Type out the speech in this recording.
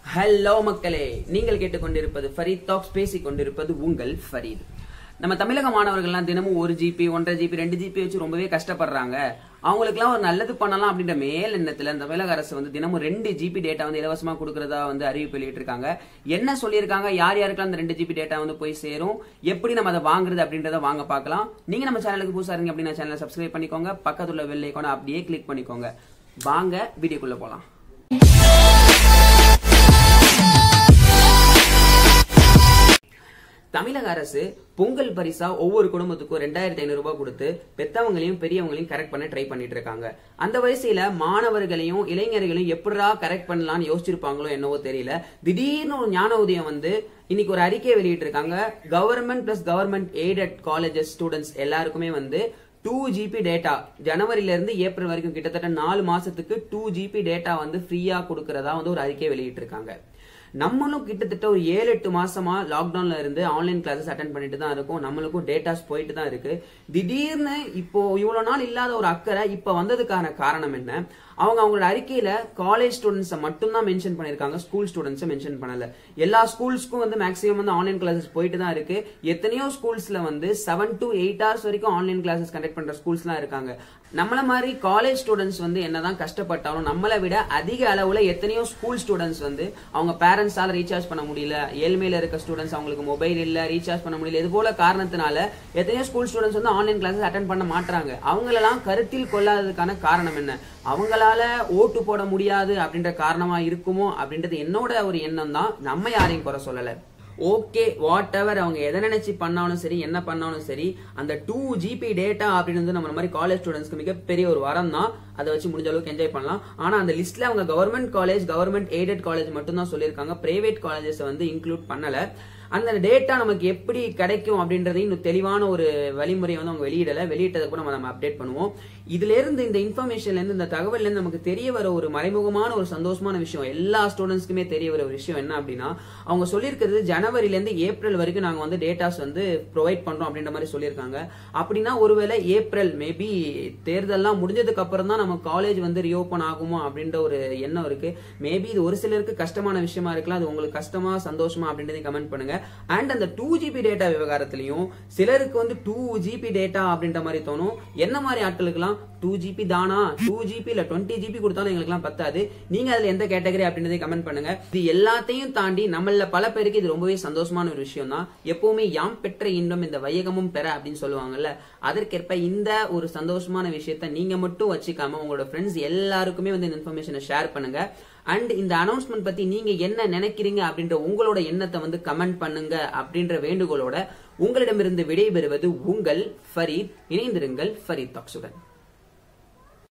hello மக்களே நீங்கள் கேட்டுக்கொண்டிருப்பது ஃபரீத் டாக்ஸ் பேசிக் கொண்டிருப்பது உங்கள் ஃபரீத் நம்ம தமிழக மாணவர்கள்லாம் தினமும் ஒரு ஜிபி ஒன்றரை ஜிபி ரெண்டு ஜிபி வச்சு ரொம்பவே கஷ்டப்படுறாங்க அவங்களுக்குலாம் ஒரு நல்லது பண்ணலாம் அப்படின்ற மேல் எண்ணத்துல இந்த தமிழக அரசு வந்து தினமும் ரெண்டு ஜிபி டேட்டா வந்து இலவசமா கொடுக்கறதா வந்து அறிவிப்பு வெளியிட்டிருக்காங்க என்ன சொல்லியிருக்காங்க யார் யாருக்கெல்லாம் அந்த ரெண்டு ஜிபி டேட்டா வந்து போய் சேரும் எப்படி நம்ம அதை வாங்குறது அப்படின்றத வாங்க பார்க்கலாம் நீங்க நம்ம சேனலுக்கு புதுசா இருங்க அப்படின்னா சேனலை சப்ஸ்கிரைப் பண்ணிக்கோங்க பக்கத்துல வெள்ளை ஐக்கான அப்படியே கிளிக் பண்ணிக்கோங்க வாங்க வீடியோக்குள்ள போலாம் தமிழக அரசு பொங்கல் பரிசா ஒவ்வொரு குடும்பத்துக்கும் ரெண்டாயிரத்தி ஐநூறு ரூபாய் கொடுத்து பெத்தவங்களையும் பெரியவங்களையும் கரெக்ட் பண்ண ட்ரை பண்ணிட்டு இருக்காங்க அந்த வரிசையில மாணவர்களையும் இளைஞர்களையும் எப்படிடா கரெக்ட் பண்ணலாம்னு யோசிச்சிருப்பாங்களோ என்னவோ தெரியல திடீர்னு ஒரு ஞான உதயம் வந்து இன்னைக்கு ஒரு அறிக்கையை வெளியிட்டு இருக்காங்க government plus government aided colleges students எல்லாருக்குமே வந்து டூ ஜிபி டேட்டா ஜனவரில இருந்து ஏப்ரல் வரைக்கும் கிட்டத்தட்ட நாலு மாசத்துக்கு டூ ஜிபி டேட்டா வந்து ஃப்ரீயா கொடுக்கறதா வந்து ஒரு அறிக்கை வெளியிட்டு இருக்காங்க நம்மளும் கிட்டத்தட்ட ஒரு ஏழு எட்டு மாசமா லாக்டவுன்ல இருந்து ஆன்லைன் கிளாஸஸ் அட்டன் பண்ணிட்டு தான் இருக்கோம் நம்மளுக்கும் டேட்டாஸ் போயிட்டு தான் இருக்கு திடீர்னு இப்போ இவ்வளவு நாள் இல்லாத ஒரு அக்கறை இப்ப வந்ததுக்கான காரணம் என்ன அவங்க அவங்களோட அறிக்கையில காலேஜ் ஸ்டூடெண்ட்ஸை மட்டும்தான் மென்ஷன் பண்ணிருக்காங்க ஸ்கூல் ஸ்டூடெண்ட்ஸை மென்ஷன் பண்ணல எல்லா ஸ்கூல்ஸ்க்கும் வந்து மேக்ஸிமம் வந்து ஆன்லைன் கிளாஸஸ் போயிட்டு தான் இருக்கு எத்தனையோ ஸ்கூல்ஸ்ல வந்து செவன் டு எயிட் ஹவர்ஸ் வரைக்கும் ஆன்லைன் கிளாஸஸ் கண்டக்ட் பண்ற ஸ்கூல்ஸ்லாம் இருக்காங்க நம்மள மாதிரி காலேஜ் ஸ்டூடெண்ட்ஸ் வந்து என்னதான் கஷ்டப்பட்டாலும் நம்மளை விட அதிக அளவுல எத்தனையோ ஸ்கூல் ஸ்டூடெண்ட்ஸ் வந்து அவங்க பேரண்ட்ஸால ரீசார்ஜ் பண்ண முடியல ஏழ்மையில இருக்க ஸ்டூடெண்ட்ஸ் அவங்களுக்கு மொபைல் இல்ல ரீசார்ஜ் பண்ண முடியல இது போல காரணத்தினால எத்தனையோ ஸ்கூல் ஸ்டூடெண்ட்ஸ் வந்து ஆன்லைன் கிளாஸஸ் அட்டன் பண்ண மாட்டாங்க அவங்களெல்லாம் கருத்தில் கொள்ளாததுக்கான காரணம் என்ன அவங்களால ஓட்டு போட முடியாது அப்படின்ற காரணமா இருக்குமோ அப்படின்றது என்னோட ஒரு எண்ணம் தான் நம்ம யாரையும் குறை சொல்லல ஓகே வாட் எவர் அவங்க எதை நினைச்சு பண்ணாலும் சரி என்ன பண்ணாலும் சரி அந்த டூ ஜிபி டேட்டா அப்படின்றது நம்ம மாதிரி காலேஜ் ஸ்டூடெண்ட்ஸ்க்கு மிகப்பெரிய ஒரு வரம் தான் அதை வச்சு முடிஞ்ச அளவுக்கு என்ஜாய் பண்ணலாம் ஆனா அந்த லிஸ்ட்ல அவங்க government college government aided college மட்டும் தான் சொல்லியிருக்காங்க பிரைவேட் காலேஜஸ் வந்து இன்க்ளூட் பண்ணல அந்த டேட்டா நமக்கு எப்படி கிடைக்கும் அப்படின்றதையும் இன்னும் தெளிவான ஒரு வழிமுறையை வந்து அவங்க வெளியிடல வெளியிட்டதை கூட நம்ம அப்டேட் பண்ணுவோம் இதுல இருந்து இந்த இன்ஃபர்மேஷன்ல இருந்து இந்த தகவல்ல இருந்து நமக்கு தெரிய வர ஒரு மறைமுகமான ஒரு சந்தோஷமான விஷயம் எல்லா ஸ்டூடெண்ட்ஸ்க்குமே தெரிய வர ஒரு விஷயம் என்ன அப்படின்னா அவங்க சொல்லியிருக்கிறது ஜனவரில இருந்து ஏப்ரல் வரைக்கும் நாங்க வந்து டேட்டாஸ் வந்து ப்ரொவைட் பண்றோம் அப்படின்ற மாதிரி சொல்லியிருக்காங்க அப்படின்னா ஒருவேளை ஏப்ரல் மேபி தேர்தல்லாம் முடிஞ்சதுக்கு அப்புறம் தான் நம்ம காலேஜ் வந்து ரியோப்பன் ஆகுமோ அப்படின்ற ஒரு எண்ணம் இருக்கு மேபி இது ஒரு சிலருக்கு கஷ்டமான விஷயமா இருக்கலாம் அது உங்களுக்கு கஷ்டமா சந்தோஷமா அப்படின்றதையும் கமெண்ட் பண்ணுங்க அண்ட் அந்த டூ ஜிபி டேட்டா விவகாரத்திலையும் சிலருக்கு வந்து டூ ஜிபி டேட்டா அப்படின்ற மாதிரி தோணும் என்ன மாதிரி ஆட்களுக்குலாம் டூ ஜிபி தானா டூ ஜிபி இல்ல டுவெண்ட்டி ஜிபி கொடுத்தாலும் எங்களுக்குலாம் பத்தாது நீங்க அதுல எந்த கேட்டகரி அப்படின்றதை கமெண்ட் பண்ணுங்க இது எல்லாத்தையும் தாண்டி நம்மள பல பேருக்கு இது ரொம்பவே சந்தோஷமான ஒரு விஷயம் தான் எப்பவுமே யாம் பெற்ற இன்பம் இந்த வையகமும் பெற அப்படின்னு சொல்லுவாங்கல்ல அதற்கேற்ப இந்த ஒரு சந்தோஷமான விஷயத்த நீங்க மட்டும் வச்சுக்காம உங்களோட ஃப்ரெண்ட்ஸ் எல்லாருக்குமே வந்து இந்த இன்ஃபர்மேஷனை ஷேர் பண்ணுங்க அண்ட் இந்த அனௌன்ஸ்மெண்ட் பத்தி நீங்க என்ன நினைக்கிறீங்க அப்படின்ற உங்களோட எண்ணத்தை வந்து கமெண்ட் பண்ணுங்க அப்படின்ற வேண்டுகோளோட உங்களிடமிருந்து விடைபெறுவது உங்கள் ஃபரீத் இணைந்திருங்கள் ஃபரீத் தாக்ஸுடன்